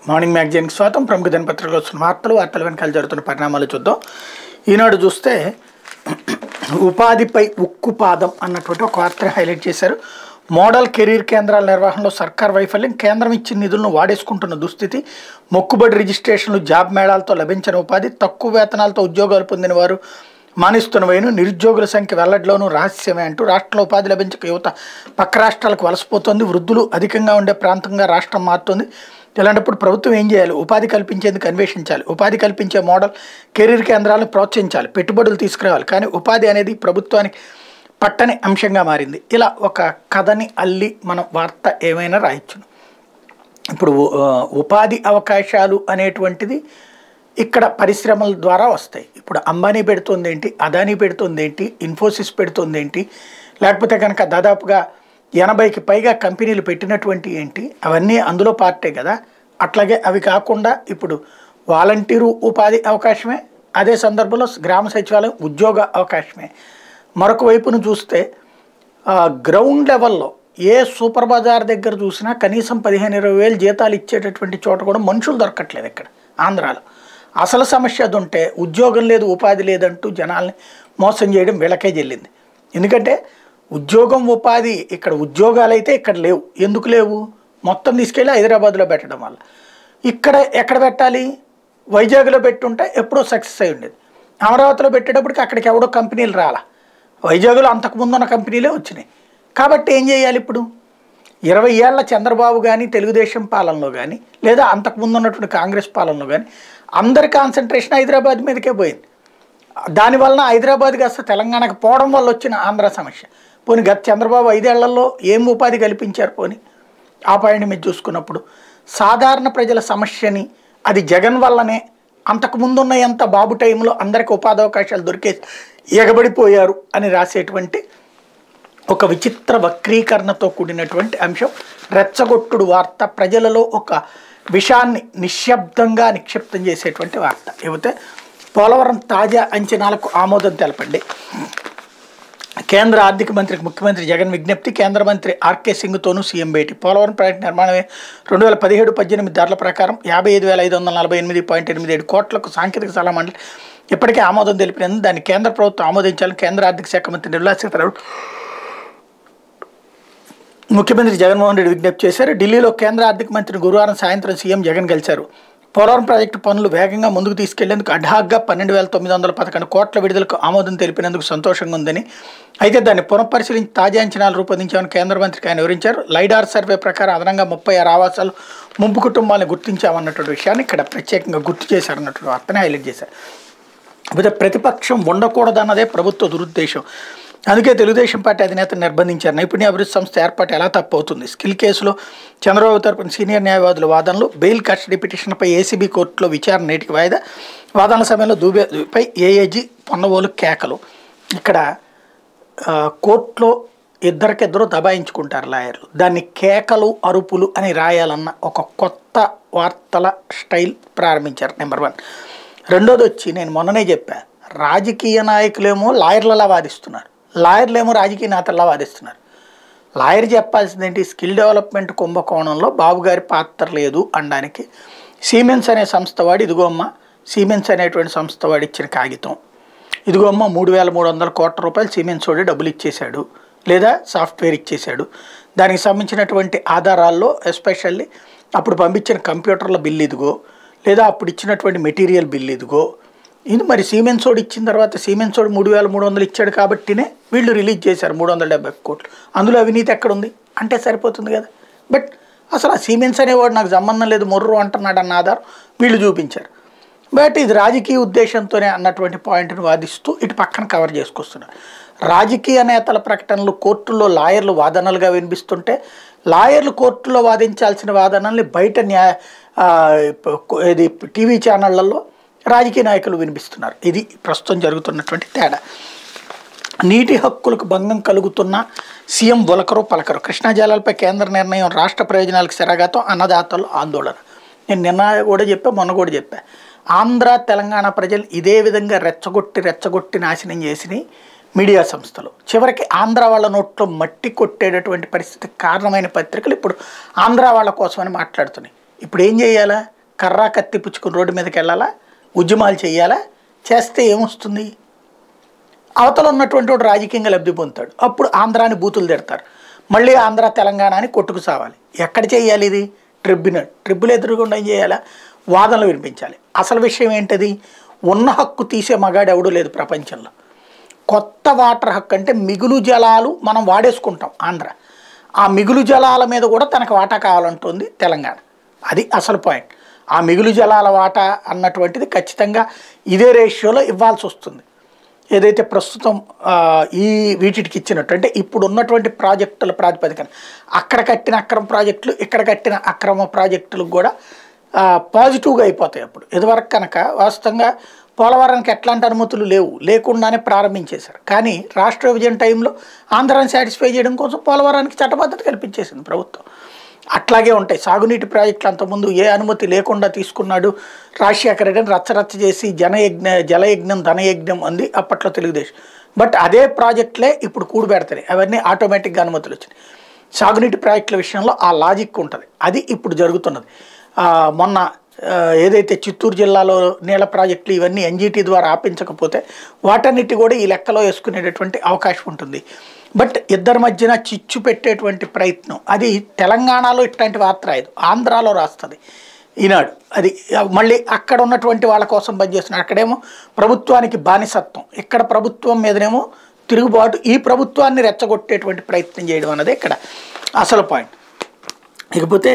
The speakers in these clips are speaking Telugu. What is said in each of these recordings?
మార్నింగ్ మ్యాగజైన్కి స్వాగతం ప్రముఖ దినపత్రికలో వస్తున్న వార్తలు వార్తల వెనకాల జరుగుతున్న పరిణామాలు చూద్దాం ఈనాడు చూస్తే ఉపాధిపై ఉక్కుపాదం అన్నటువంటి ఒక వార్తను హైలైట్ చేశారు మోడల్ కెరీర్ కేంద్రాల నిర్వహణలో సర్కార్ వైఫల్యం కేంద్రం ఇచ్చిన నిధులను వాడేసుకుంటున్న దుస్థితి మొక్కుబడి రిజిస్ట్రేషన్లు జాబ్ మేళాలతో లభించిన ఉపాధి తక్కువ వేతనాలతో ఉద్యోగాలు పొందిన వారు మానిస్తున్న వేను నిరుద్యోగుల సంఖ్య వెల్లడిలోనూ రహస్యమే అంటూ రాష్ట్రంలో ఉపాధి లభించక యువత పక్క రాష్ట్రాలకు వలసపోతోంది వృద్ధులు అధికంగా ఉండే ప్రాంతంగా రాష్ట్రం మారుతుంది ఇలాంటప్పుడు ప్రభుత్వం ఏం చేయాలి ఉపాధి కల్పించేందుకు అన్వేషించాలి ఉపాధి కల్పించే మోడల్ కెరీర్ కేంద్రాలను ప్రోత్సహించాలి పెట్టుబడులు తీసుకురావాలి కానీ ఉపాధి అనేది ప్రభుత్వానికి పట్టని అంశంగా మారింది ఇలా ఒక కథని అల్లి మనం వార్త ఏమైనా రాయొచ్చును ఇప్పుడు ఆ, ఉపాధి అవకాశాలు అనేటువంటిది ఇక్కడ పరిశ్రమల ద్వారా వస్తాయి ఇప్పుడు అంబానీ పెడుతుంది ఏంటి అదానీ పెడుతుంది ఏంటి ఇన్ఫోసిస్ పెడుతుంది ఏంటి లేకపోతే కనుక దాదాపుగా ఎనభైకి పైగా కంపెనీలు పెట్టినటువంటి ఏంటి అవన్నీ అందులో పార్టే కదా అట్లాగే అవి కాకుండా ఇప్పుడు వాలంటీరు ఉపాధి అవకాశమే అదే సందర్భంలో గ్రామ సచివాలయం ఉద్యోగ అవకాశమే మరొక వైపును చూస్తే ఆ, గ్రౌండ్ లెవెల్లో ఏ సూపర్ బజార్ దగ్గర చూసినా కనీసం పదిహేను ఇరవై వేలు జీతాలు ఇచ్చేటటువంటి చోట కూడా మనుషులు దొరకట్లేదు ఇక్కడ ఆంధ్రాలో అసలు సమస్య అది ఉంటే ఉద్యోగం లేదు ఉపాధి లేదంటూ జనాల్ని మోసం చేయడం వీళ్ళకే చెల్లింది ఎందుకంటే ఉద్యోగం ఉపాధి ఇక్కడ ఉద్యోగాలు అయితే ఇక్కడ లేవు ఎందుకు లేవు మొత్తం తీసుకెళ్ళి హైదరాబాద్లో పెట్టడం వల్ల ఇక్కడ ఎక్కడ పెట్టాలి వైజాగ్లో పెట్టుంటే ఎప్పుడో సక్సెస్ అయి ఉండేది అమరావతిలో పెట్టేటప్పటికి అక్కడికి ఎవడో కంపెనీలు రాలా వైజాగ్లో అంతకుముందు ఉన్న కంపెనీలే వచ్చినాయి కాబట్టి ఏం చేయాలి ఇప్పుడు ఇరవై ఏళ్ల చంద్రబాబు కానీ తెలుగుదేశం పాలనలో కానీ లేదా అంతకుముందు ఉన్నటువంటి కాంగ్రెస్ పాలనలో కానీ అందరి కాన్సన్ట్రేషన్ హైదరాబాద్ మీదకే పోయింది దానివలన హైదరాబాద్ కాస్త తెలంగాణకు పోవడం వల్ల వచ్చిన ఆంధ్ర సమస్య పోనీ గత చంద్రబాబు ఐదేళ్లలో ఏం ఉపాధి కల్పించారు పోనీ ఆ పాయింట్ మీద చూసుకున్నప్పుడు సాధారణ ప్రజల సమస్యని అది జగన్ వల్లనే అంతకుముందు ఉన్న ఎంత బాబు టైంలో అందరికి ఉపాధి అవకాశాలు దొరికేసి ఎగబడిపోయారు అని రాసేటువంటి ఒక విచిత్ర వక్రీకరణతో కూడినటువంటి అంశం రెచ్చగొట్టుడు వార్త ప్రజలలో ఒక విషాన్ని నిశ్శబ్దంగా నిక్షిప్తం చేసేటువంటి వార్త ఇకపోతే పోలవరం తాజా అంచనాలకు ఆమోదం తెలపండి కేంద్ర ఆర్థిక మంత్రికి ముఖ్యమంత్రి జగన్ విజ్ఞప్తి కేంద్ర మంత్రి ఆర్కే సింగ్తోనూ సీఎం భేటీ పోలవరం ప్రాజెక్టు నిర్మాణమే రెండు వేల పదిహేడు పద్దెనిమిది ధరల ప్రకారం యాభై ఐదు వేల ఐదు వందల నలభై ఎనిమిది పాయింట్ ఎనిమిది ఏడు కోట్లకు సాంకేతిక సలహా మండలి ఇప్పటికే ఆమోదం తెలిపినందుకు దాన్ని కేంద్ర ప్రభుత్వం ఆమోదించాలని కేంద్ర ఆర్థిక శాఖ మంత్రి నిర్మలా సీతారామన్ ముఖ్యమంత్రి జగన్మోహన్ రెడ్డి విజ్ఞప్తి చేశారు ఢిల్లీలో కేంద్ర ఆర్థిక మంత్రి గురువారం సాయంత్రం సీఎం జగన్ కలిశారు పోలవరం ప్రాజెక్టు పనులు వేగంగా ముందుకు తీసుకెళ్లేందుకు అడ్హాగ్గా పన్నెండు వేల తొమ్మిది వందల పదకొండు కోట్ల విడుదలకు ఆమోదం తెలిపినందుకు సంతోషంగా ఉందని అయితే దాన్ని పునఃపరిశీలించి తాజా అంచనాలు రూపొందించామని కేంద్ర మంత్రికి ఆయన వివరించారు లైడార్ సర్వే ప్రకారం అదనంగా ముప్పై ఆరు ఆవాసాలు ముంపు కుటుంబాలను గుర్తించామన్నటువంటి విషయాన్ని ఇక్కడ ప్రత్యేకంగా గుర్తు చేశారన్నటువంటి వార్తని హైలైట్ చేశారు అయితే ప్రతిపక్షం ఉండకూడదన్నదే ప్రభుత్వ దురుద్దేశం అందుకే తెలుగుదేశం పార్టీ అధినేత నిర్బంధించారు నైపుణ్య అభివృద్ధి సంస్థ ఏర్పాటు ఎలా తప్పవుతుంది స్కిల్ కేసులో చంద్రబాబు తరపున సీనియర్ న్యాయవాదుల వాదనలు బెయిల్ కస్టడీ పిటిషన్పై ఏసీబీ కోర్టులో విచారణ నేటికి వాయిదా వాదనల సమయంలో దూబేపై ఏఏజీ పొన్నవోలు కేకలు ఇక్కడ ఆ, కోర్టులో ఇద్దరికిద్దరు దబాయించుకుంటారు లాయర్లు దాన్ని కేకలు అరుపులు అని రాయాలన్న ఒక కొత్త వార్తల స్టైల్ ప్రారంభించారు నెంబర్ వన్ రెండోది వచ్చి నేను మొన్ననే చెప్పా రాజకీయ నాయకులేమో లాయర్లలా వాదిస్తున్నారు లాయర్లేమో రాజకీయ నేతల్లా వాదిస్తున్నారు లాయర్ చెప్పాల్సింది ఏంటి స్కిల్ డెవలప్మెంట్ కుంభకోణంలో బాబు గారి పాత్ర లేదు అనడానికి సీమెన్స్ అనే సంస్థ వాడు ఇదిగో అమ్మ సీమెన్స్ అనేటువంటి సంస్థ వాడు ఇచ్చిన కాగితం ఇదిగో అమ్మ మూడు వేల మూడు వందల కోట్ల రూపాయలు సీమెన్స్ వాడి డబ్బులు ఇచ్చేశాడు లేదా సాఫ్ట్వేర్ ఇచ్చేశాడు దానికి సంబంధించినటువంటి ఆధారాల్లో ఎస్పెషల్లీ అప్పుడు పంపించిన కంప్యూటర్ల బిల్ ఇదిగో లేదా అప్పుడు ఇచ్చినటువంటి మెటీరియల్ బిల్ ఇదిగో ఇది మరి సీమెన్స్ వాడు ఇచ్చిన తర్వాత సీమెన్స్ వాడు మూడు వేల మూడు వందలు ఇచ్చాడు కాబట్టినే వీళ్ళు రిలీజ్ చేశారు మూడు వందల డెబ్బై కోట్లు అందులో అవినీతి ఎక్కడుంది అంటే సరిపోతుంది కదా బట్ అసలు ఆ సీమెన్స్ అనేవాడు నాకు సంబంధం లేదు మొర్రు అంటున్నాడు అన్న ఆధారం వీళ్ళు చూపించారు బట్ ఇది రాజకీయ ఉద్దేశంతోనే అన్నటువంటి పాయింట్ని వాదిస్తూ ఇటు పక్కన కవర్ చేసుకొస్తున్నారు రాజకీయ నేతల ప్రకటనలు కోర్టుల్లో లాయర్లు వాదనలుగా వినిపిస్తుంటే లాయర్లు కోర్టులో వాదించాల్సిన వాదనల్ని బయట న్యాయ ఆ, ప- ఇది టీవీ ఛానళ్లలో రాజకీయ నాయకులు వినిపిస్తున్నారు ఇది ప్రస్తుతం జరుగుతున్నటువంటి తేడా నీటి హక్కులకు భంగం కలుగుతున్న సీఎం ఒలకరు పలకరు కృష్ణా జలాలపై కేంద్ర నిర్ణయం రాష్ట్ర ప్రయోజనాలకు సెరగాతం అన్నదాతలు ఆందోళన నేను నిన్న కూడా చెప్పా మొన్న కూడా చెప్పా ఆంధ్ర తెలంగాణ ప్రజలు ఇదే విధంగా రెచ్చగొట్టి రెచ్చగొట్టి నాశనం చేసినాయి మీడియా సంస్థలు చివరికి ఆంధ్ర వాళ్ళ నోట్లో మట్టి కొట్టేటటువంటి పరిస్థితికి కారణమైన పత్రికలు ఇప్పుడు ఆంధ్ర వాళ్ళ కోసమని మాట్లాడుతున్నాయి ఇప్పుడు ఏం చేయాలా కర్రా కత్తి పుచ్చుకుని రోడ్డు మీదకి వెళ్ళాలా ఉద్యమాలు చేయాలా చేస్తే ఏమొస్తుంది అవతల ఉన్నటువంటి వాడు రాజకీయంగా లబ్ధి పొందుతాడు అప్పుడు ఆంధ్రాని బూతులు తిడతారు మళ్ళీ ఆంధ్ర తెలంగాణ అని కొట్టుకు సావాలి ఎక్కడ చేయాలి ఇది ట్రిబ్యునల్ ట్రిబ్యునల్ ఎదురుగుండా ఏం చేయాలా వాదనలు వినిపించాలి అసలు విషయం ఏంటది ఉన్న హక్కు తీసే మగాడు ఎవడూ లేదు ప్రపంచంలో కొత్త వాటర్ హక్కు అంటే మిగులు జలాలు మనం వాడేసుకుంటాం ఆంధ్ర ఆ మిగులు జలాల మీద కూడా తనకు వాటా కావాలంటుంది తెలంగాణ అది అసలు పాయింట్ ఆ మిగులు జలాల వాటా అన్నటువంటిది ఖచ్చితంగా ఇదే రేషియోలో ఇవ్వాల్సి వస్తుంది ఏదైతే ప్రస్తుతం ఆ, ఈ వీటికి ఇచ్చినట్టు అంటే ఇప్పుడు ఉన్నటువంటి ప్రాజెక్టుల ప్రాతిపదికన అక్కడ కట్టిన అక్రమ ప్రాజెక్టులు ఇక్కడ కట్టిన అక్రమ ప్రాజెక్టులకు కూడా ఆ, పాజిటివ్గా అయిపోతాయి అప్పుడు ఇదివరకు కనుక వాస్తవంగా పోలవరానికి ఎట్లాంటి అనుమతులు లేవు లేకుండానే ప్రారంభించేశారు కానీ రాష్ట్ర విభజన టైంలో ఆంధ్రాన్ని సాటిస్ఫై చేయడం కోసం పోలవరానికి చట్టబద్ధత కల్పించేసింది ప్రభుత్వం అట్లాగే ఉంటాయి సాగునీటి ప్రాజెక్టులు అంతకుముందు ఏ అనుమతి లేకుండా తీసుకున్నాడు రాజశేఖర రెడ్డిని రచ్చరచ్చ చేసి జనయజ్ఞ జలయజ్ఞం ధనయజ్ఞం అంది అప్పట్లో తెలుగుదేశం బట్ అదే ప్రాజెక్టులే ఇప్పుడు కూడి పెడతాయి అవన్నీ ఆటోమేటిక్గా అనుమతులు వచ్చినాయి సాగునీటి ప్రాజెక్టుల విషయంలో ఆ లాజిక్ ఉంటుంది అది ఇప్పుడు జరుగుతున్నది ఆ, మొన్న ఆ, ఏదైతే చిత్తూరు జిల్లాలో నీళ్ళ ప్రాజెక్టులు ఇవన్నీ ఎన్జీటీ ద్వారా ఆపించకపోతే వాటన్నిటి కూడా ఈ లెక్కలో వేసుకునేటటువంటి అవకాశం ఉంటుంది బట్ ఇద్దరి మధ్యన చిచ్చు పెట్టేటువంటి ప్రయత్నం అది తెలంగాణలో ఇట్లాంటి వార్త రాయదు ఆంధ్రాలో రాస్తుంది ఈనాడు అది మళ్ళీ అక్కడ ఉన్నటువంటి వాళ్ళ కోసం పనిచేస్తున్నారు అక్కడేమో ప్రభుత్వానికి బానిసత్వం ఇక్కడ ప్రభుత్వం మీదనేమో తిరుగుబాటు ఈ ప్రభుత్వాన్ని రెచ్చగొట్టేటువంటి ప్రయత్నం చేయడం అన్నది ఇక్కడ అసలు పాయింట్ ఇకపోతే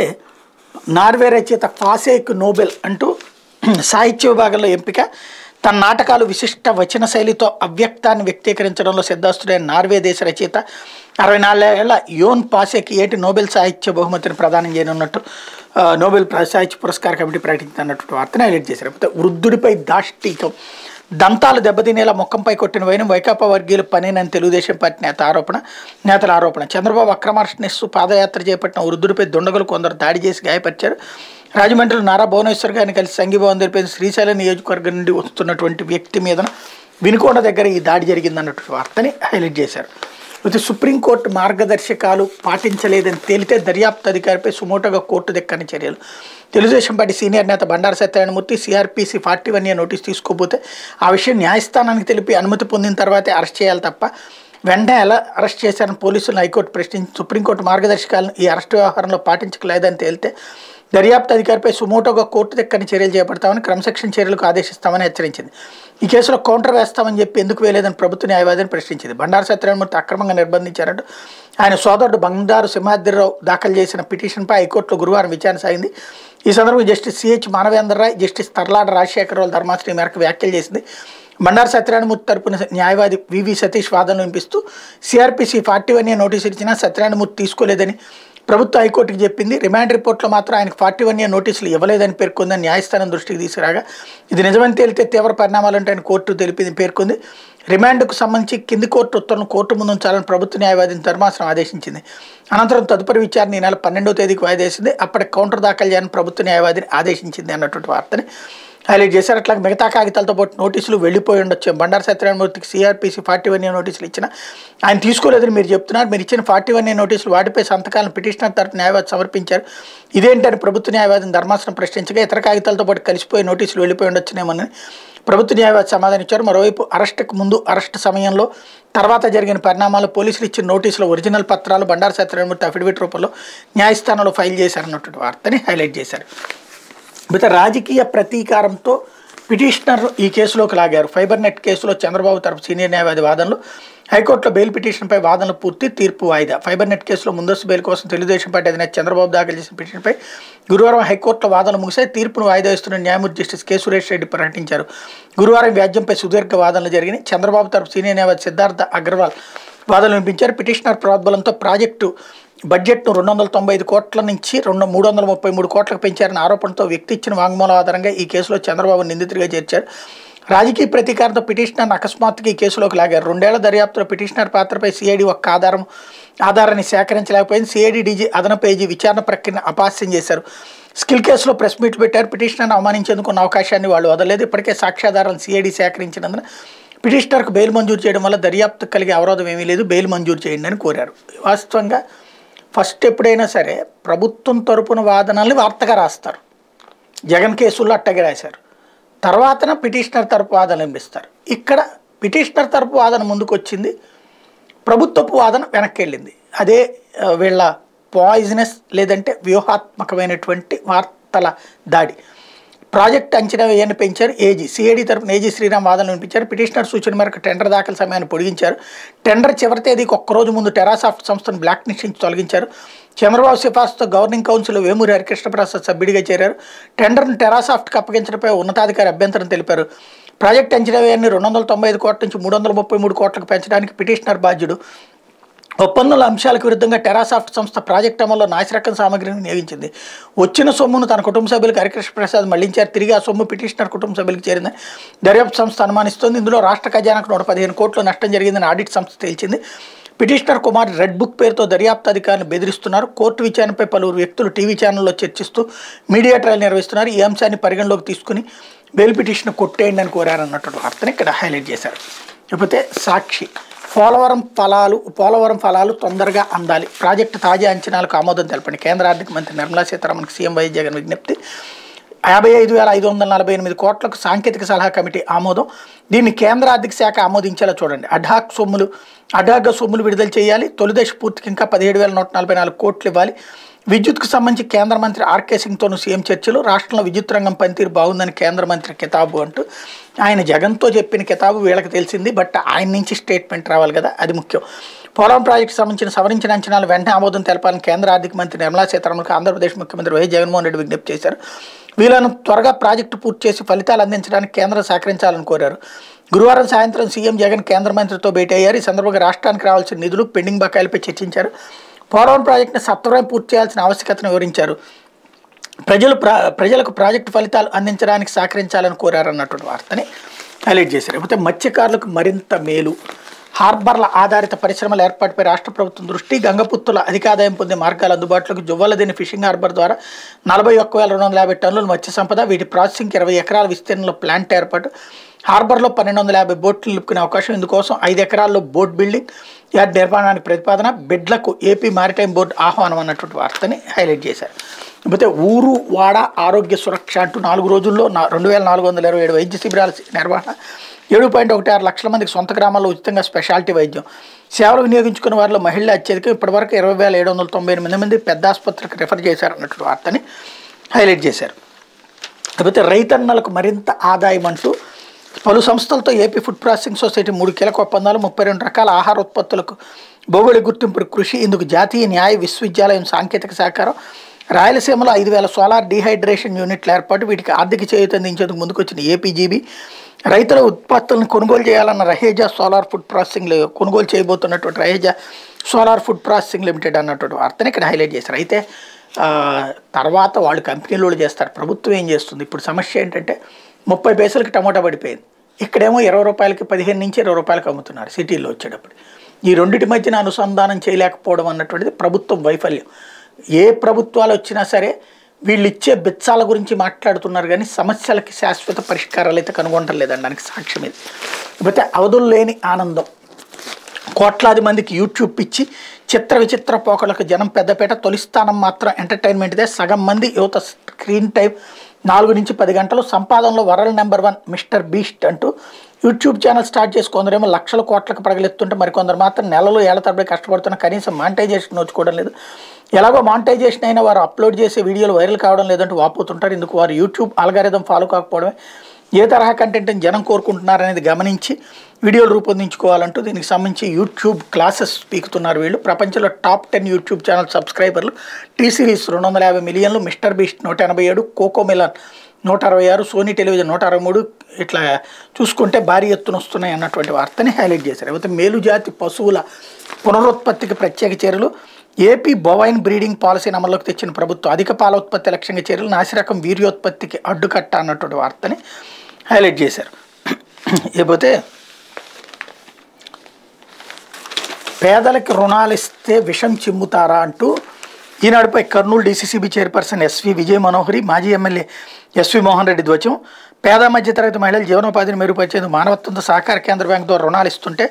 నార్వే రచయిత ఫాసేక్ నోబెల్ అంటూ సాహిత్య విభాగంలో ఎంపిక తన నాటకాలు విశిష్ట వచన శైలితో అవ్యక్తాన్ని వ్యక్తీకరించడంలో సిద్ధాస్తుడైన నార్వే దేశ రచయిత అరవై నాలుగేళ్ల యోన్ పాసేకి ఏటి నోబెల్ సాహిత్య బహుమతిని ప్రదానం చేయనున్నట్టు ఆ, నోబెల్ ప్ర- సాహిత్య పురస్కార కమిటీ ప్రకటించినటువంటి వార్తను హైలైట్ చేశారు కాకపోతే వృద్ధుడిపై దాష్టీకం దంతాలు దెబ్బతినేలా ముఖంపై కొట్టిన వైనం వైకాపా వర్గీయుల పనేనని తెలుగుదేశం పార్టీ నేత ఆరోపణ నేతల ఆరోపణ చంద్రబాబు అక్రమార్షణిస్తూ పాదయాత్ర చేపట్టిన వృద్ధుడిపై దుండగులు కొందరు దాడి చేసి గాయపరిచారు రాజమండ్రిలో నారా భువనేశ్వర్ గారిని కలిసి సంఘీభావం తెలిపేది శ్రీశైలం నియోజకవర్గం నుండి వస్తున్నటువంటి వ్యక్తి మీద వినుకొండ దగ్గర ఈ దాడి జరిగిందన్నటువంటి వార్తని హైలైట్ చేశారు అయితే సుప్రీంకోర్టు మార్గదర్శకాలు పాటించలేదని తేలితే దర్యాప్తు అధికారిపై సుమోటోగా కోర్టు దక్కని చర్యలు తెలుగుదేశం పార్టీ సీనియర్ నేత Bandaru Satyanarayanamurthy CrPC forty one year notice తీసుకోకపోతే ఆ విషయం న్యాయస్థానానికి తెలిపి అనుమతి పొందిన తర్వాతే అరెస్ట్ చేయాలి తప్ప వెంటనే ఎలా అరెస్ట్ చేశారని పోలీసులను హైకోర్టు ప్రశ్నించి సుప్రీంకోర్టు మార్గదర్శకాలను ఈ అరెస్టు వ్యవహారంలో పాటించలేదని తేలితే దర్యాప్తు అధికారిపై సుమోటోగా కోర్టు దక్కని చర్యలు చేపడతామని క్రమశిక్షణ చర్యలకు ఆదేశిస్తామని హెచ్చరించింది ఈ కేసులో కౌంటర్ వేస్తామని చెప్పి ఎందుకు వేయలేదని ప్రభుత్వ న్యాయవాదిని ప్రశ్నించింది బండారు సత్యనారాయణమూర్తి అక్రమంగా నిర్బంధించారంటూ ఆయన సోదరుడు బండారు సింహాద్రిరావు దాఖలు చేసిన పిటిషన్పై హైకోర్టులో గురువారం విచారణ సాగింది ఈ సందర్భంగా justice CH Manavendra Rai justice Tarlada Rajasekhararao ధర్మాశ్రీ మేరకు వ్యాఖ్యలు చేసింది బండారు సత్యనారాయణమూర్తి తరపున న్యాయవాది వివి సతీష్ వాదనలు వినిపిస్తూ CrPC forty one A notice ఇచ్చినా సత్యనారాయణమూర్తి తీసుకోలేదని ప్రభుత్వ హైకోర్టుకి చెప్పింది రిమాండ్ రిపోర్ట్లో మాత్రం ఆయనకు ఫార్టీ వన్ ఇయర్ నోటీసులు ఇవ్వలేదని పేర్కొందని న్యాయస్థానం దృష్టికి తీసుకురాగా ఇది నిజమని తేలితే తీవ్ర పరిణామాలు ఉంటాయని కోర్టు తెలిపింది పేర్కొంది రిమాండ్కు సంబంధించి కింది కోర్టు ఉత్తర్వులను కోర్టు ముందు ఉంచాలని ప్రభుత్వ న్యాయవాదిని ధర్మాసనం ఆదేశించింది అనంతరం తదుపరి విచారణ ఈ నెల పన్నెండవ తేదీకి వాయిదా వేసింది అప్పటికి కౌంటర్ దాఖలు చేయాలని ప్రభుత్వ న్యాయవాదిని ఆదేశించింది అన్నటువంటి వార్తని హైలైట్ చేశారు అట్లా మిగతా కాగితాలతో పాటు నోటీసులు వెళ్ళిపోయి ఉండొచ్చు బండారు సత్యనారాయణమూర్తికి సిఆర్పిసి ఫార్టీ వన్ ఏ నోటీసులు ఇచ్చిన ఆయన తీసుకోలేదని మీరు చెప్తున్నారు మీరు ఇచ్చిన ఫార్టీ వన్ ఏ నోటీసులు వాటిపై సంతకాలను పిటిషనర్ తరపు న్యాయవాది సమర్పించారు ఇదేంటని ప్రభుత్వ న్యాయవాదిని ధర్మాసనం ప్రశ్నించగా ఇతర కాగితాలతో పాటు కలిసిపోయి నోటీసులు వెళ్ళిపోయి ఉండొచ్చునేమని ప్రభుత్వ న్యాయవాది సమాధానం ఇచ్చారు మరోవైపు అరెస్టుకు ముందు అరెస్ట్ సమయంలో తర్వాత జరిగిన పరిణామాలు పోలీసులు ఇచ్చిన నోటీసుల ఒరిజినల్ పత్రాలు బండారు సత్యనారాయణమూర్తి అఫిడవిట్ రూపంలో న్యాయస్థానంలో ఫైల్ చేశారన్నటువంటి వార్తని హైలైట్ చేశారు మిగతా రాజకీయ ప్రతీకారంతో పిటిషనర్ ఈ కేసులోకి లాగారు ఫైబర్ నెట్ కేసులో చంద్రబాబు తరపు సీనియర్ న్యాయవాది వాదనలు హైకోర్టులో బెయిల్ పిటిషన్పై వాదనలు పూర్తి తీర్పు వాయిదా ఫైబర్ నెట్ కేసులో ముందస్తు బెయిల్ కోసం తెలుగుదేశం పార్టీ అధినేత చంద్రబాబు దాఖలు చేసిన పిటిషన్పై గురువారం హైకోర్టులో వాదనలు ముగిసాయి తీర్పును వాయిదా ఇస్తున్న న్యాయమూర్తి జస్టిస్ కె సురేష్ రెడ్డి ప్రకటించారు గురువారం వ్యాజ్యంపై సుదీర్ఘ వాదనలు జరిగినాయి చంద్రబాబు తరపు సీనియర్ న్యాయవాది సిద్ధార్థ అగర్వాల్ వాదనలు వినిపించారు పిటిషనర్ ప్రోద్బలంతో ప్రాజెక్టు బడ్జెట్ను రెండు వందల తొంభై ఐదు కోట్ల నుంచి రెండు మూడు వందల ముప్పై మూడు కోట్లకు పెంచారన్న ఆరోపణతో వ్యక్తి ఇచ్చిన వాంగ్మూలం ఆధారంగా ఈ కేసులో చంద్రబాబు నిందితుడిగా చేర్చారు రాజకీయ ప్రతీకారంతో పిటిషనర్ అకస్మాత్తుగా ఈ కేసులోకి లాగారు రెండేళ్ల దర్యాప్తులో పిటిషనర్ పాత్రపై సిఐడి ఒక్క ఆధారం ఆధారాన్ని సేకరించలేకపోయింది సిఐడి డీజీ అదనపు ఏజీ విచారణ ప్రక్రియను అపాస్యం చేశారు స్కిల్ కేసులో ప్రెస్ మీట్ పెట్టారు పిటిషనర్ను అవమానించేందుకు ఉన్న అవకాశాన్ని వాళ్ళు వదలలేదు ఇప్పటికే సాక్ష్యాధారాలను సిఐడి సేకరించినందున పిటిషనర్కు బెయిల్ మంజూరు చేయడం వల్ల దర్యాప్తు కలిగే అవరోధం ఏమీ లేదు బెయిల్ మంజూరు చేయండి అని కోరారు వాస్తవంగా ఫస్ట్ ఎప్పుడైనా సరే ప్రభుత్వం తరపున వాదనల్ని వార్తగా రాస్తారు జగన్ కేసుల్లో అట్టగే రాశారు తర్వాతన పిటిషనర్ తరపు వాదన వినిపిస్తారు ఇక్కడ పిటిషనర్ తరపు వాదన ముందుకు వచ్చింది ప్రభుత్వపు వాదన వెనక్కి వెళ్ళింది అదే ఆ, వీళ్ళ పాయిజనస్ లేదంటే వ్యూహాత్మకమైనటువంటి వార్తల దాడి ప్రాజెక్ట్ అంచనా వ్యయాన్ని పెంచారు ఏజీ సిఐడి తరపున ఏజీ శ్రీరామ్ వాదనలు వినిపించారు పిటిషనర్ సూచన మేరకు టెండర్ దాఖలు సమయాన్ని పొడిగించారు టెండర్ చివరి తేదీకి ఒక్కరోజు ముందు టెరాసాఫ్ట్ సంస్థను బ్లాక్ లిస్ట్ నుంచి తొలగించారు చంద్రబాబు సిఫార్సుతో గవర్నింగ్ కౌన్సిల్ వేమూరి హరికృష్ణప్రసాద్ సభ్యుడిగా చేరారు టెండర్ను టెరాసాఫ్ట్కి అప్పగించడంపై ఉన్నతాధికారి అభ్యంతరం తెలిపారు ప్రాజెక్ట్ అంచనా వ్యయాన్ని రెండు వందల తొంభై ఐదు కోట్ల నుంచి మూడు వందల ముప్పై మూడు కోట్లకు పెంచడానికి పిటిషనర్ బాధ్యుడు ఒప్పందాల అంశాలకు విరుద్ధంగా టెరాసాఫ్ట్ సంస్థ ప్రాజెక్ట్ అమల్లో నాసిరకం సామగ్రిని వినియోగించింది వచ్చిన సొమ్మును తన కుటుంబ సభ్యులకు హరికృష్ణ ప్రసాద్ మళ్లించారు తిరిగి ఆ సొమ్ము పిటిషనర్ కుటుంబ సభ్యులకు చేరిందని దర్యాప్తు సంస్థ అనుమానిస్తోంది ఇందులో రాష్ట్ర ఖజానాకు నూట పదిహేను కోట్లు నష్టం జరిగిందని ఆడిట్ సంస్థ తేల్చింది పిటిషనర్ కుమార్ రెడ్ బుక్ పేరుతో దర్యాప్తు అధికారులను బెదిరిస్తున్నారు కోర్టు విచారణపై పలువురు వ్యక్తులు టీవీ ఛానల్లో చర్చిస్తూ మీడియా ట్రయల్ నిర్వహిస్తున్నారు ఈ అంశాన్ని పరిగణలోకి తీసుకుని బెయిల్ పిటిషన్ కొట్టేయండి అని కోరారన్నటువంటి వార్తని ఇక్కడ హైలైట్ చేశారు లేకపోతే సాక్షి పోలవరం ఫలాలు పోలవరం ఫలాలు తొందరగా అందాలి ప్రాజెక్టు తాజా అంచనాలకు ఆమోదం తెలపండి కేంద్ర ఆర్థిక మంత్రి నిర్మలా సీతారామన్కి సీఎం వైఎస్ జగన్ విజ్ఞప్తి యాభై ఐదు వేల ఐదు వందల నలభై ఎనిమిది కోట్లకు సాంకేతిక సలహా కమిటీ ఆమోదం దీన్ని కేంద్ర ఆర్థిక శాఖ ఆమోదించేలా చూడండి అఢాక్ సొమ్ములు అఢాక్గా సొమ్ములు విడుదల చేయాలి తొలిదశ పూర్తికి ఇంకా పదిహేడు వేల నూట నలభై నాలుగు కోట్లు ఇవ్వాలి విద్యుత్కు సంబంధించి కేంద్ర మంత్రి ఆర్కే సింగ్తోనూ సీఎం చర్చలు రాష్ట్రంలో విద్యుత్ రంగం పనితీరు బాగుందని కేంద్ర మంత్రి కితాబు అంటూ ఆయన జగన్తో చెప్పిన కితాబు వీళ్ళకి తెలిసింది బట్ ఆయన నుంచి స్టేట్మెంట్ రావాలి కదా అది ముఖ్యం పోలవరం ప్రాజెక్టు సంబంధించిన సవరించిన అంచనాలు వెంటనే ఆమోదం తెలపాలని కేంద్ర ఆర్థిక మంత్రి నిర్మలా సీతారామన్కు ఆంధ్రప్రదేశ్ ముఖ్యమంత్రి వైఎస్ జగన్మోహన్ రెడ్డి విజ్ఞప్తి చేశారు వీళ్ళను త్వరగా ప్రాజెక్టు పూర్తి చేసి ఫలితాలు అందించడానికి కేంద్రం సహకరించాలని కోరారు గురువారం సాయంత్రం సీఎం జగన్ కేంద్ర మంత్రితో భేటీ అయ్యారు ఈ సందర్భంగా రాష్ట్రానికి రావాల్సిన నిధులు పెండింగ్ బకాయిలపై చర్చించారు పోలవరం ప్రాజెక్టును సత్వరం పూర్తి చేయాల్సిన ఆవశ్యకతను వివరించారు ప్రజలు ప్రా ప్రజలకు ప్రాజెక్టు ఫలితాలు అందించడానికి సహకరించాలని కోరారన్నటువంటి వార్తని హైలైట్ చేశారు లేకపోతే మత్స్యకారులకు మరింత మేలు హార్బర్ల ఆధారిత పరిశ్రమల ఏర్పాటుపై రాష్ట్ర ప్రభుత్వం దృష్టి గంగపుత్తుల అధిక ఆదాయం పొందే మార్గాలు అందుబాటులోకి జువ్వలదిని ఫిషింగ్ హార్బర్ ద్వారా నలభై ఒక్క వేల రెండు వందల యాభై టన్నుల మత్స్య సంపద వీటి ప్రాసెసింగ్కి ఇరవై ఎకరాల విస్తీర్ణంలో ప్లాంట్ ఏర్పాటు హార్బర్లో పన్నెండు వందల యాభై బోట్లు నిలుపుకునే అవకాశం ఇందుకోసం ఐదు ఎకరాల్లో బోట్ బిల్డింగ్ యార్డ్ నిర్మాణానికి ప్రతిపాదన బిడ్లకు ఏపీ మారిటైమ్ బోర్డు ఆహ్వానం అన్నటువంటి వార్తని హైలైట్ చేశారు లేకపోతే ఊరు వాడ ఆరోగ్య సురక్ష అంటూ నాలుగు రోజుల్లో నా రెండు వేల నాలుగు వందల ఇరవై ఏడు వైద్య శిబిరాల నిర్వహణ ఏడు పాయింట్ ఒకటి ఆరు లక్షల మందికి సొంత గ్రామాల్లో ఉచితంగా స్పెషాలిటీ వైద్యం సేవలు వినియోగించుకున్న వారిలో మహిళలు అత్యధికం ఇప్పటివరకు ఇరవై వేల ఏడు వందల తొంభై ఎనిమిది మంది పెద్ద ఆసుపత్రికి రిఫర్ చేశారు అన్నటువంటి వార్తని హైలైట్ చేశారు లేకపోతే రైతన్నలకు మరింత ఆదాయం అంటూ పలు సంస్థలతో ఏపీ ఫుడ్ ప్రాసెసింగ్ సొసైటీ మూడు కీలక ఒప్పందాలు ముప్పై రెండు రకాల ఆహార ఉత్పత్తులకు భౌగోళిక గుర్తింపు కృషి ఇందుకు జాతీయ న్యాయ విశ్వవిద్యాలయం సాంకేతిక సహకారం రాయలసీమలో ఐదు వేల సోలార్ డీహైడ్రేషన్ యూనిట్ల ఏర్పాటు వీటికి ఆర్థిక చేయూత అందించేందుకు ముందుకొచ్చిన ఏపీజీబీ రైతుల ఉత్పత్తులను కొనుగోలు చేయాలన్న రహేజా సోలార్ ఫుడ్ ప్రాసెసింగ్ లి- కొనుగోలు చేయబోతున్నటువంటి Raheja solar food processing limited అన్నటువంటి వార్తని ఇక్కడ హైలైట్ చేశారు అయితే ఆ, తర్వాత వాళ్ళు కంపెనీలు వాళ్ళు చేస్తారు ప్రభుత్వం ఏం చేస్తుంది ఇప్పుడు సమస్య ఏంటంటే ముప్పై పైసలకి టమోటా పడిపోయింది ఇక్కడేమో ఇరవై రూపాయలకి పదిహేను నుంచి ఇరవై రూపాయలకి అమ్ముతున్నారు సిటీలో వచ్చేటప్పుడు ఈ రెండింటి మధ్యన అనుసంధానం చేయలేకపోవడం అన్నటువంటిది ప్రభుత్వం వైఫల్యం ఏ ప్రభుత్వాలు వచ్చినా సరే వీళ్ళు ఇచ్చే బిచ్చాల గురించి మాట్లాడుతున్నారు కానీ సమస్యలకి శాశ్వత పరిష్కారాలు అయితే కనుగొనడం లేదనడానికి సాక్ష్యం ఇది లేకపోతే అవధులు లేని ఆనందం కోట్లాది మందికి యూట్యూబ్ పిచ్చి చిత్ర విచిత్ర పోకలకు జనం పెద్దపేట తొలి స్థానం మాత్రం ఎంటర్టైన్మెంట్దే సగం మంది యువత స్క్రీన్ టైం నాలుగు నుంచి పది గంటలు సంపాదనలో world number one Mister Beast అంటూ యూట్యూబ్ ఛానల్ స్టార్ట్ చేసి కొందరేమో లక్షల కోట్లకు పడగలెత్తుంటే మరికొందరు మాత్రం నెలలు ఏళ్ల తరబడి కష్టపడుతున్న కనీసం మానిటైజేషన్ నోచుకోవడం లేదు ఎలాగో మానిటైజేషన్ అయినా వారు అప్లోడ్ చేసే వీడియోలు వైరల్ కావడం లేదంటూ వాపోతుంటారు ఇందుకు వారు యూట్యూబ్ అల్గారిథం ఫాలో కాకపోవడమే ఏ తరహా కంటెంట్ని జనం కోరుకుంటున్నారనేది గమనించి వీడియోలు రూపొందించుకోవాలంటూ దీనికి సంబంధించి యూట్యూబ్ క్లాసెస్ పీకుతున్నారు వీళ్ళు ప్రపంచంలో టాప్ టెన్ యూట్యూబ్ ఛానల్ సబ్స్క్రైబర్లు టీ సిరీస్ రెండు వందల యాభై మిలియన్లు మిస్టర్ బీస్ట్ నూట ఎనభై ఏడు కోకో మిలన్ నూట అరవై ఆరు సోనీ టెలివిజన్ నూట అరవై మూడు ఇట్లా చూసుకుంటే భారీ ఎత్తున వస్తున్నాయి అన్నటువంటి వార్తని హైలైట్ చేశారు అయితే మేలుజాతి పశువుల పునరుత్పత్తికి ప్రత్యేక చర్యలు ఏపీ బొవైన్ బ్రీడింగ్ పాలసీని అమల్లోకి తెచ్చిన ప్రభుత్వం అధిక పాల ఉత్పత్తి లక్ష్యంగా చర్యలు నాసిరకం వీర్యోత్పత్తికి అడ్డుకట్ట అన్నటువంటి వార్తని హైలైట్ చేశారు ఇకపోతే పేదలకు రుణాలు ఇస్తే విషం చిమ్ముతారా అంటూ ఈనాడుపై Kurnool DCCB chairperson SV Vijaya Manohari మాజీ ఎమ్మెల్యే ఎస్వి మోహన్ రెడ్డి ధ్వజం పేద మధ్యతరగతి మహిళల జీవనోపాధిని మెరుగుపరిచేందుకు మానవత్వంతో సహకార కేంద్ర బ్యాంక్ ద్వారా రుణాలు ఇస్తుంటే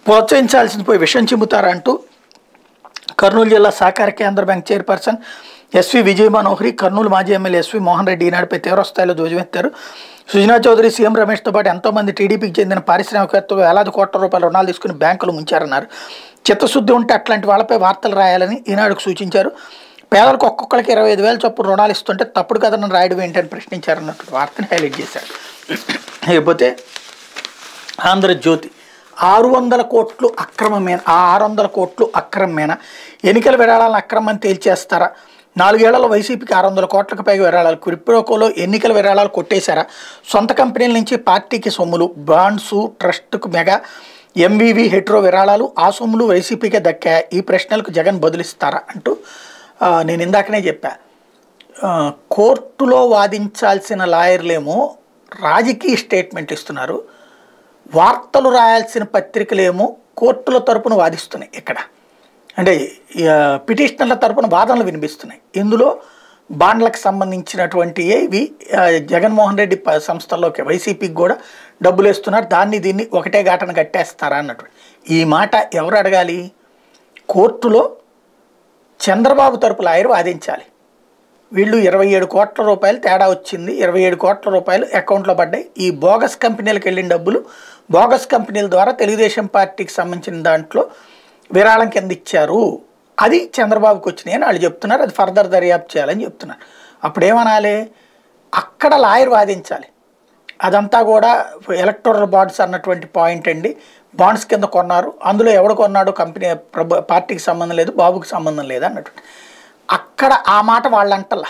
ప్రోత్సహించాల్సింది పోయి విషం చిమ్ముతారా అంటూ కర్నూలు జిల్లా సహకార కేంద్ర bank chairperson SV Vijaya Manohari Kurnool మాజీ ఎమ్మెల్యే ఎస్వి మోహన్ రెడ్డి ఈనాడుపై తీవ్రస్థాయిలో ధ్వజమెత్తారు సుజనా చౌదరి సీఎం రమేష్తో పాటు ఎంతోమంది టీడీపీకి చెందిన పారిశ్రామికవేత్తలు వేలాది కోట్ల రూపాయల రుణాలు తీసుకుని బ్యాంకులు ముంచారన్నారు చిత్తశుద్ధి ఉంటే అట్లాంటి వాళ్ళపై వార్తలు రాయాలని ఈనాడుకు సూచించారు పేదలకు ఒక్కొక్కరికి ఇరవై ఐదు వేల చొప్పున రుణాలు ఇస్తుంటే తప్పుడు కథను రాయడం ఏంటని ప్రశ్నించారన్నట్టు వార్తని హైలైట్ చేశారు లేకపోతే ఆంధ్రజ్యోతి ఆరు వందల కోట్లు అక్రమమేన ఆ ఆరు వందల కోట్లు అక్రమమేనా ఎన్నికల విరాళాలను అక్రమం తేల్చేస్తారా నాలుగేళ్లలో వైసీపీకి ఆరు వందల కోట్లకు పైగా విరాళాలు క్రిప్టోకోలో ఎన్నికల విరాళాలు కొట్టేశారా సొంత కంపెనీల నుంచి పార్టీకి సొమ్ములు బాండ్సు ట్రస్ట్కు మెగా ఎంవివి హెట్రో విరాళాలు ఆ సొమ్ములు వైసీపీకే దక్కా ఈ ప్రశ్నలకు జగన్ బదులిస్తారా అంటూ ఆ, నేను ఇందాకనే చెప్పా ఆ, కోర్టులో వాదించాల్సిన లాయర్లేమో రాజకీయ స్టేట్మెంట్ ఇస్తున్నారు వార్తలు రాయాల్సిన పత్రికలేమో కోర్టుల తరపున వాదిస్తున్నాయి ఇక్కడ అంటే ఆ, పిటిషనర్ల తరపున వాదనలు వినిపిస్తున్నాయి ఇందులో బాండ్లకు సంబంధించినటువంటి ఇవి ఆ, జగన్మోహన్ రెడ్డి ప- సంస్థల్లోకి వైసీపీకి కూడా డబ్బులు వేస్తున్నారు దాన్ని దీన్ని ఒకటే ఘటన కట్టేస్తారా అన్నట్టు ఈ మాట ఎవరు అడగాలి కోర్టులో చంద్రబాబు తరపు లాయర్ వాదించాలి వీళ్ళు ఇరవై ఏడు కోట్ల రూపాయలు తేడా వచ్చింది ఇరవై ఏడు కోట్ల రూపాయలు అకౌంట్లో పడ్డాయి ఈ బోగస్ కంపెనీలకు వెళ్ళిన డబ్బులు బోగస్ కంపెనీల ద్వారా తెలుగుదేశం పార్టీకి సంబంధించిన దాంట్లో విరాళం కింద ఇచ్చారు అది చంద్రబాబుకి వచ్చినాయి అని వాళ్ళు చెప్తున్నారు అది ఫర్దర్ దర్యాప్తు చేయాలని చెప్తున్నారు అప్పుడు ఏమనాలి అక్కడ లాయర్ వాదించాలి అదంతా కూడా ఎలక్టోరల్ బాండ్స్ అన్నటువంటి పాయింట్ అండి బాండ్స్ కింద కొన్నారు అందులో ఎవడు కొన్నాడు కంపెనీ ప్రభు పార్టీకి సంబంధం లేదు బాబుకి సంబంధం లేదు అన్నట్టు అక్కడ ఆ మాట వాళ్ళంటలా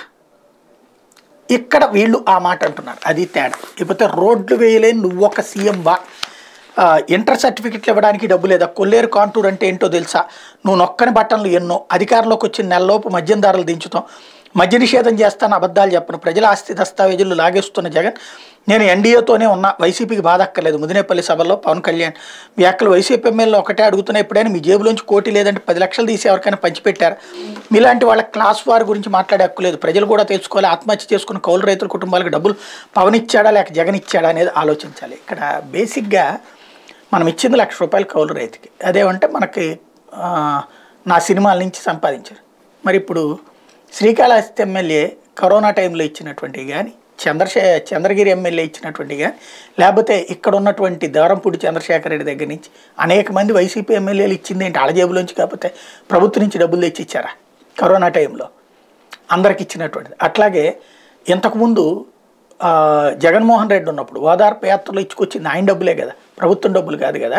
ఇక్కడ వీళ్ళు ఆ మాట అంటున్నారు అది తేడా ఇకపోతే రోడ్లు వేయలేని నువ్వు ఒక సీఎం బా ఆ, ఇంటర్ సర్టిఫికెట్లు ఇవ్వడానికి డబ్బు లేదా కొల్లేరు కాంటూర్ అంటే ఏంటో తెలుసా నువ్వు నొక్కని బట్టన్లు ఎన్నో అధికారంలోకి వచ్చిన నెలలోపు మద్యం ధరలు దించుతాం మద్య నిషేధం చేస్తాను అబద్ధాలు చెప్పను ప్రజల ఆస్తి దస్తావేజులు లాగేస్తున్న జగన్ నేను ఎన్డీఏతోనే ఉన్నా వైసీపీకి బాధ అక్కర్లేదు ముదినేపల్లి సభలో పవన్ కళ్యాణ్ వ్యాఖ్యలు వైసీపీ ఎమ్మెల్యేలు ఒకటే అడుగుతున్నా ఎప్పుడైనా మీ జేబులోంచి కోటి లేదంటే పది లక్షలు తీసి ఎవరికైనా పంచిపెట్టారు మీలాంటి వాళ్ళ క్లాస్ వారి గురించి మాట్లాడే హక్కు లేదు ప్రజలు కూడా తెలుసుకోవాలి ఆత్మహత్య చేసుకున్న కౌలు రైతుల కుటుంబాలకు డబ్బులు పవన్ ఇచ్చాడా లేక జగన్ ఇచ్చాడా అనేది ఆలోచించాలి ఇక్కడ బేసిక్గా మనం ఇచ్చింది లక్ష రూపాయలు కౌలు రైతుకి అదేమంటే మనకి ఆ, నా సినిమాల నుంచి సంపాదించారు మరి ఇప్పుడు శ్రీకాళహస్తి ఎమ్మెల్యే కరోనా టైంలో ఇచ్చినటువంటివి కానీ చంద్రశే చంద్రగిరి ఎమ్మెల్యే ఇచ్చినటువంటి కానీ లేకపోతే ఇక్కడ ఉన్నటువంటి దారంపూడి చంద్రశేఖర్ రెడ్డి దగ్గర నుంచి అనేక మంది వైసీపీ ఎమ్మెల్యేలు ఇచ్చింది ఏంటి వాళ్ళ జేబులోంచి కాకపోతే ప్రభుత్వం నుంచి డబ్బులు తెచ్చి ఇచ్చారా కరోనా టైంలో అందరికి ఇచ్చినటువంటిది అట్లాగే ఇంతకుముందు ఆ, జగన్మోహన్ రెడ్డి ఉన్నప్పుడు ఓదార్పు యాత్రలో ఇచ్చుకొచ్చింది ఆయన డబ్బులే కదా ప్రభుత్వం డబ్బులు కాదు కదా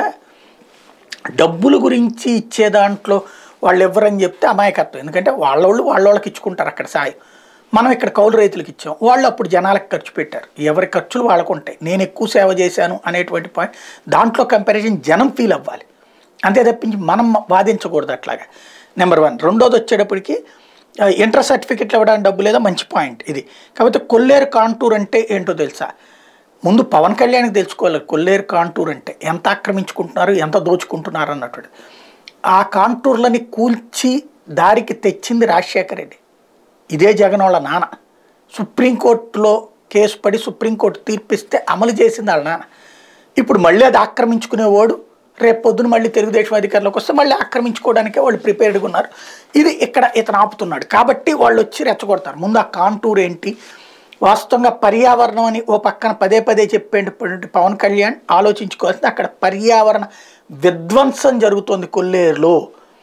డబ్బుల గురించి ఇచ్చే దాంట్లో వాళ్ళు ఎవరని చెప్తే అమాయకత్వం ఎందుకంటే వాళ్ళోళ్ళు వాళ్ళోళ్ళకి ఇచ్చుకుంటారు అక్కడ సాయం మనం ఇక్కడ కౌలు రైతులకు ఇచ్చాం వాళ్ళు అప్పుడు జనాలకు ఖర్చు పెట్టారు ఎవరి ఖర్చులు వాళ్ళకు ఉంటాయి నేను ఎక్కువ సేవ చేశాను అనేటువంటి పాయింట్ దాంట్లో కంపారిజన్ జనం ఫీల్ అవ్వాలి అంతే తప్పించి మనం వాదించకూడదు అట్లాగా నెంబర్ వన్ రెండోది వచ్చేటప్పటికి ఆ, ఇంటర్ సర్టిఫికెట్లు ఇవ్వడానికి డబ్బు లేదా మంచి పాయింట్ ఇది కాకపోతే కొల్లేరు కాంటూర్ అంటే ఏంటో తెలుసా ముందు పవన్ కళ్యాణ్కి తెలుసుకోవాలి కొల్లేరు కాంటూర్ అంటే ఎంత ఆక్రమించుకుంటున్నారు ఎంత దోచుకుంటున్నారు అన్నట్టు ఆ కాంటూర్లని కూల్చి దారికి తెచ్చింది రాజశేఖర రెడ్డి ఇదే జగన్ వాళ్ళ నాన్న సుప్రీంకోర్టులో కేసు పడి సుప్రీంకోర్టు తీర్పిస్తే అమలు చేసింది వాళ్ళ నాన్న ఇప్పుడు మళ్ళీ అది ఆక్రమించుకునేవాడు రేపు పొద్దున మళ్ళీ తెలుగుదేశం అధికారంలోకి వస్తే మళ్ళీ ఆక్రమించుకోవడానికే వాళ్ళు ప్రిపేర్డ్గా ఉన్నారు ఇది ఇక్కడ ఇతను ఆపుతున్నాడు కాబట్టి వాళ్ళు వచ్చి రెచ్చగొడతారు ముందు ఆ కాంటూర్ ఏంటి వాస్తవంగా పర్యావరణం అని ఓ పక్కన పదే పదే చెప్పేటటువంటి పవన్ కళ్యాణ్ ఆలోచించుకోవాల్సింది అక్కడ పర్యావరణ విధ్వంసం జరుగుతోంది కొల్లేరులో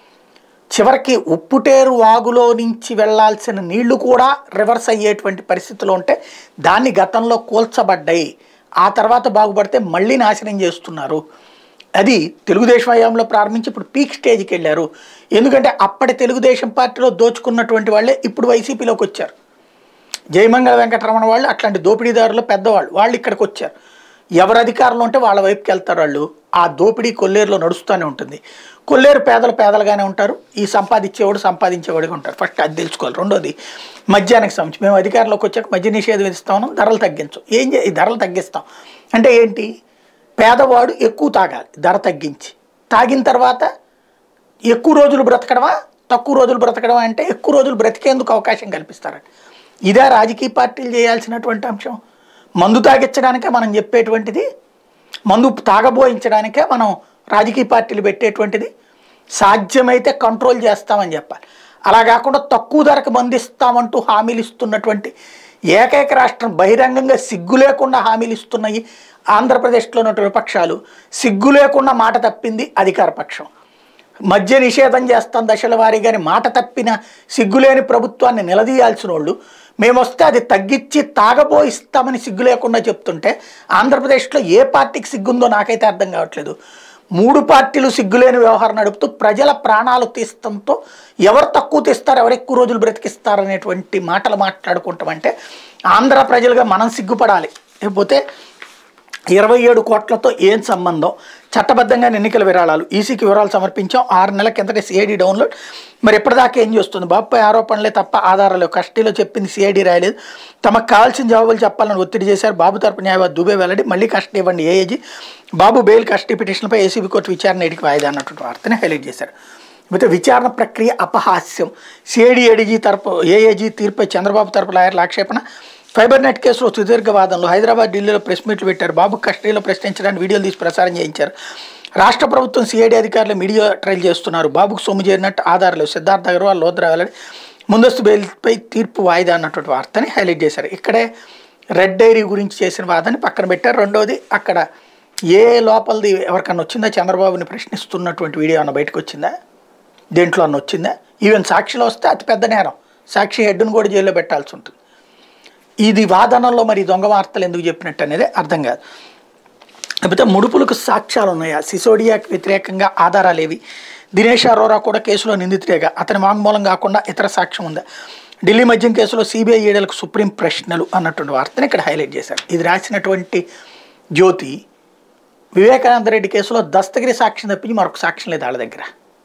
చివరికి ఉప్పుటేరు వాగులో నుంచి వెళ్ళాల్సిన నీళ్లు కూడా రివర్స్ అయ్యేటువంటి పరిస్థితిలో ఉంటే దాన్ని గతంలో కూల్చబడ్డాయి ఆ తర్వాత బాగుపడితే మళ్ళీ నాశనం చేస్తున్నారు అది తెలుగుదేశం హయాంలో ప్రారంభించి ఇప్పుడు పీక్ స్టేజ్కి వెళ్ళారు ఎందుకంటే అప్పటి తెలుగుదేశం పార్టీలో దోచుకున్నటువంటి వాళ్ళే ఇప్పుడు వైసీపీలోకి వచ్చారు జయమంగళ వెంకటరమణ వాళ్ళు అట్లాంటి దోపిడీదారులు పెద్దవాళ్ళు వాళ్ళు ఇక్కడికి వచ్చారు ఎవరు అధికారంలో ఉంటే వాళ్ళ వైపుకి వెళ్తారు వాళ్ళు ఆ దోపిడీ కొల్లేరులో నడుస్తూనే ఉంటుంది కొల్లేరు పేదలు పేదలుగానే ఉంటారు ఈ సంపాదించేవాడు సంపాదించేవాడిగా ఉంటారు ఫస్ట్ అది తెలుసుకోవాలి రెండోది మద్యానికి సంబంధించి మేము అధికారంలోకి వచ్చాక మద్య నిషేధం విధిస్తాము ధరలు తగ్గించం ఏం చే ఈ ధరలు తగ్గిస్తాం అంటే ఏంటి పేదవాడు ఎక్కువ తాగాలి ధర తగ్గించి తాగిన తర్వాత ఎక్కువ రోజులు బ్రతకడమా తక్కువ రోజులు బ్రతకడమా అంటే ఎక్కువ రోజులు బ్రతికేందుకు అవకాశం కల్పిస్తారట ఇదే రాజకీయ పార్టీలు చేయాల్సినటువంటి అంశం మందు తాగించడానికే మనం చెప్పేటువంటిది మందు తాగబోయించడానికే మనం రాజకీయ పార్టీలు పెట్టేటువంటిది సాధ్యమైతే కంట్రోల్ చేస్తామని చెప్పాలి అలా కాకుండా తక్కువ ధరకు మందిస్తామంటూ హామీలు ఇస్తున్నటువంటి ఏకైక రాష్ట్రం బహిరంగంగా సిగ్గు లేకుండా హామీలు ఇస్తున్నాయి ఆంధ్రప్రదేశ్లో ఉన్న విపక్షాలు సిగ్గు లేకుండా మాట తప్పింది అధికార పక్షం మద్య నిషేధం చేస్తాం దశల వారీగాని మాట తప్పిన సిగ్గులేని ప్రభుత్వాన్ని నిలదీయాల్సిన వాళ్ళు మేము వస్తే అది తగ్గించి తాగబోయిస్తామని సిగ్గు లేకుండా చెప్తుంటే ఆంధ్రప్రదేశ్లో ఏ పార్టీకి సిగ్గుందో నాకైతే అర్థం కావట్లేదు మూడు పార్టీలు సిగ్గులేని వ్యవహారం నడుపుతూ ప్రజల ప్రాణాలు తీస్తంతో ఎవరు తక్కువ తీస్తారు ఎవరు ఎక్కువ రోజులు బ్రతికిస్తారు అనేటువంటి మాటలు మాట్లాడుకుంటామంటే ఆంధ్ర ప్రజలుగా మనం సిగ్గుపడాలి లేకపోతే ఇరవై ఏడు కోట్లతో ఏం సంబంధం చట్టబద్ధంగా ఎన్నికల విరాళాలు ఈసీకి వివరాలు సమర్పించాం ఆరు నెలల కిందట సిఐడి డౌన్లోడ్ మరి ఎప్పటిదాకా ఏం చేస్తుంది బాబుపై ఆరోపణలే తప్ప ఆధారాలు కస్టడీలో చెప్పింది సిఐడి రాయలేదు తమకు కావాల్సిన జవాబులు చెప్పాలని ఒత్తిడి చేశారు బాబు తరపు న్యాయవాది దుబే వెల్లడి మళ్ళీ కస్టడీ ఇవ్వండి ఏఏజీ బాబు బెయిల్ కస్టడీ పిటిషన్పై ఏసీబీ కోర్టు విచారణ ఏడికి వాయిదా అన్నటువంటి వార్తని హైలైట్ చేశారు అయితే విచారణ ప్రక్రియ అపహాస్యం సిఐడి ఏడీజీ తరపు ఏఏజీ తీర్పై చంద్రబాబు తరపు లాయర్ల ఆక్షేపణ ఫైబర్ నెట్ కేసులో సుదీర్ఘ వాదనలు హైదరాబాద్ ఢిల్లీలో ప్రెస్ మీట్లు పెట్టారు బాబు కస్టడీలో ప్రశ్నించడానికి వీడియోలు తీసి ప్రసారం చేయించారు రాష్ట్ర ప్రభుత్వం సిఐడి అధికారులు మీడియా ట్రయల్ చేస్తున్నారు బాబుకు సొమ్ము చేరినట్టు ఆధారాలు సిద్ధార్థ అగర్వాల్ లోద్రా వెల్లడి ముందస్తు బెయిల్పై తీర్పు వాయిదా అన్నటువంటి వార్తని హైలైట్ చేశారు ఇక్కడే రెడ్ డైరీ గురించి చేసిన వాదన పక్కన పెట్టారు రెండోది అక్కడ ఏ లోపలిది ఎవరికన్నా వచ్చిందా చంద్రబాబుని ప్రశ్నిస్తున్నటువంటి వీడియో అన్న బయటకు వచ్చిందా దేంట్లో అన్న వచ్చిందా ఈవెన్ సాక్షిలో వస్తే అతి పెద్ద నేరం సాక్షి హెడ్ను కూడా జైల్లో పెట్టాల్సి ఉంటుంది ఇది వాదనలో మరి దొంగ వార్తలు ఎందుకు చెప్పినట్టు అనేది అర్థం కాదు లేకపోతే ముడుపులకు సాక్ష్యాలు ఉన్నాయా సిసోడియాకి వ్యతిరేకంగా ఆధారాలు ఏవి దినేష్ అరోరా కూడా కేసులో నిందితుడేగా అతని వాంగ్మూలం కాకుండా ఇతర సాక్ష్యం ఉందా ఢిల్లీ మద్యం కేసులో సిబిఐ ఈడలకు సుప్రీం ప్రశ్నలు అన్నటువంటి వార్తని ఇక్కడ హైలైట్ చేశారు ఇది రాసినటువంటి జ్యోతి వివేకానంద రెడ్డి కేసులో దస్తగిరి సాక్ష్యం తప్పించి మరొక సాక్ష్యం లేదు వాళ్ళ దగ్గర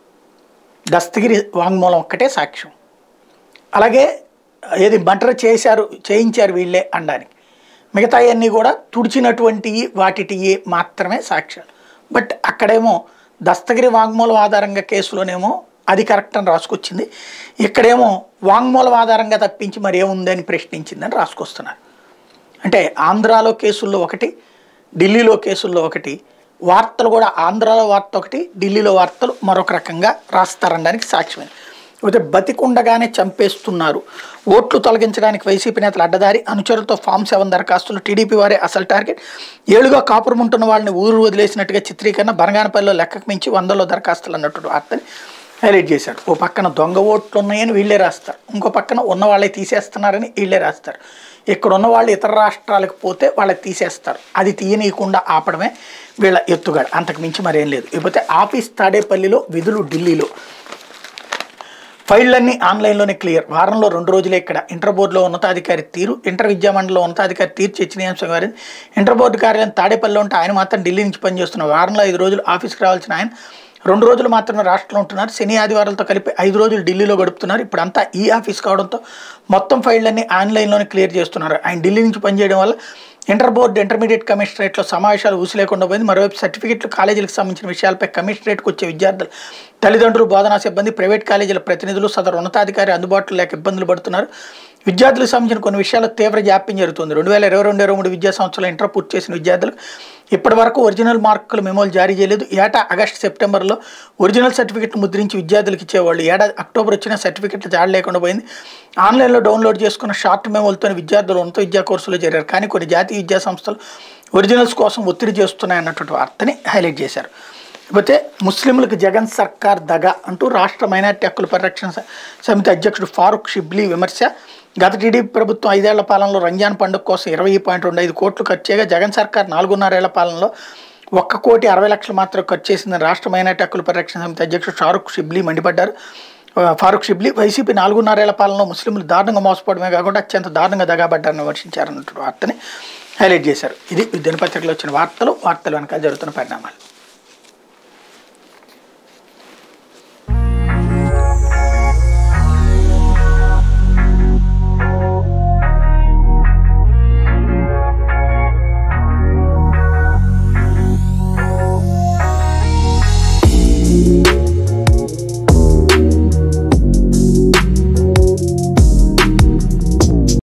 దస్తగిరి వాంగ్మూలం ఒక్కటే సాక్ష్యం అలాగే ఏది మర్డర్ చేశారు చేయించారు వీళ్ళే అనడానికి మిగతా అన్నీ కూడా తుడిచినటువంటి వాటిటి మాత్రమే సాక్ష్యాలు బట్ అక్కడేమో దస్తగిరి వాంగ్మూలం ఆధారంగా కేసులోనేమో అది కరెక్ట్ అని రాసుకొచ్చింది ఇక్కడేమో వాంగ్మూలం ఆధారంగా తప్పించి మరి ఏముందని ప్రశ్నించిందని రాసుకొస్తున్నారు అంటే ఆంధ్రాలో కేసుల్లో ఒకటి ఢిల్లీలో కేసుల్లో ఒకటి వార్తలు కూడా ఆంధ్రాలో వార్త ఒకటి ఢిల్లీలో వార్తలు మరొక రకంగా రాస్తారనడానికి సాక్ష్యమే అయితే బతికుండగానే చంపేస్తున్నారు ఓట్లు తొలగించడానికి వైసీపీ నేతలు అడ్డదారి అనుచరులతో ఫామ్ సెవెన్ దరఖాస్తులు టీడీపీ వారే అసలు టార్గెట్ ఏಳುగా కాపురముంటున్న వాళ్ళని ఊరు వదిలేసినట్టుగా చిత్రీకరణ బనగానపల్లిలో లెక్కకు మించి వందలో దరఖాస్తులు అన్నట్టు వార్తని హైలైట్ చేశారు ఓ పక్కన దొంగ ఓట్లు ఉన్నాయని వీళ్ళే రాస్తారు ఇంకో పక్కన ఉన్న వాళ్ళే తీసేస్తున్నారని వీళ్ళే రాస్తారు ఇక్కడ ఉన్న వాళ్ళు ఇతర రాష్ట్రాలకు పోతే వాళ్ళకి తీసేస్తారు అది తీయనీయకుండా ఆపడమే వీళ్ళ ఎత్తుగడ అంతకు మించి మరేం లేదు ఇకపోతే ఆఫీస్ తాడేపల్లిలో విధులు ఢిల్లీలో ఫైళ్ళన్నీ ఆన్లైన్లోనే క్లియర్ వారంలో రెండు రోజులే ఇక్కడ ఇంటర్ బోర్డులో ఉన్నతాధికారి తీరు ఇంటర్ విద్యామండలిలో ఉన్నతాధికారి తీరు చర్చనీయాంశం వారి ఇంటర్ బోర్డు కార్యాలయం తాడేపల్లిలో ఉంటే ఆయన మాత్రం ఢిల్లీ నుంచి పనిచేస్తున్నారు వారంలో ఐదు రోజులు ఆఫీస్కి రావాల్సిన ఆయన రెండు రోజులు మాత్రమే రాష్ట్రంలో ఉంటున్నారు శని ఆదివారాలతో కలిపి ఐదు రోజులు ఢిల్లీలో గడుపుతున్నారు ఇప్పుడు అంతా ఈ ఆఫీస్ కావడంతో మొత్తం ఫైళ్ళన్నీ ఆన్లైన్లోనే క్లియర్ చేస్తున్నారు ఆయన ఢిల్లీ నుంచి పనిచేయడం వల్ల ఇంటర్ బోర్డు ఇంటర్మీడియట్ కమిషనరేట్లో సమావేశాలు ఊసి లేకుండా పోయింది మరోవైపు సర్టిఫికెట్లు కాలేజీలకు సంబంధించిన విషయాలపై కమిషనరేట్కి వచ్చే విద్యార్థులు తల్లిదండ్రులు బోధనా సిబ్బంది ప్రైవేట్ కాలేజీల ప్రతినిధులు సదరు ఉన్నతాధికారి అందుబాటులో లేక ఇబ్బందులు పడుతున్నారు విద్యార్థులకు సంబంధించిన కొన్ని విషయాల్లో తీవ్ర జాప్యం జరుగుతుంది రెండు వేల ఇరవై రెండు ఇరవై మూడు విద్యా సంవత్సరంలో ఇంటర్ పూర్తి చేసిన విద్యార్థులు ఇప్పటి వరకు ఒరిజినల్ మార్కులు మెమోలు జారీ చేయలేదు ఏటా ఆగస్టు సెప్టెంబర్లో ఒరిజినల్ సర్టిఫికెట్లు ముద్రించి విద్యార్థులకు ఇచ్చేవాళ్ళు ఏడాది అక్టోబర్ వచ్చిన సర్టిఫికెట్లు జాడ లేకుండా పోయింది ఆన్లైన్లో డౌన్లోడ్ చేసుకున్న షార్ట్ మెమోలతో విద్యార్థులు ఉన్నత విద్యా కోర్సులో చేరారు కానీ కొన్ని జాతీయ విద్యా సంస్థలు ఒరిజినల్స్ కోసం ఒత్తిడి చేస్తున్నాయి అన్నటువంటి వార్తని హైలైట్ చేశారు లేకపోతే ముస్లింలకు జగన్ సర్కార్ దగ అంటూ రాష్ట్ర మైనార్టీ హక్కుల పరిరక్షణ స- సమితి అధ్యక్షుడు ఫారూక్ షిబ్లీ విమర్శ గత టీడీపీ ప్రభుత్వం ఐదేళ్ల పాలనలో రంజాన్ పండుగ కోసం ఇరవై పాయింట్ రెండు ఐదు కోట్లు ఖర్చు చేయగా జగన్ సర్కార్ నాలుగున్నరేళ్ల పాలనలో ఒక్క కోటి అరవై లక్షలు మాత్రం ఖర్చు చేసిందని రాష్ట్ర మైనార్టీ హక్కుల పరిరక్షణ సమితి అధ్యక్షుడు షారూక్ షిబ్లీ మండిపడ్డారు ఆ, ఫారూక్ షిబ్లీ వైసీపీ నాలుగున్నరేళ్ల పాలనలో ముస్లింలు దారుణంగా మోసపోవడమే కాకుండా అత్యంత దారుణంగా దగాబడ్డారని విమర్శించారన్నట్టు వార్తని హైలైట్ చేశారు ఇది ఈ దినపత్రికలో వచ్చిన వార్తలు వార్తలు వెనకాల జరుగుతున్న పరిణామాలు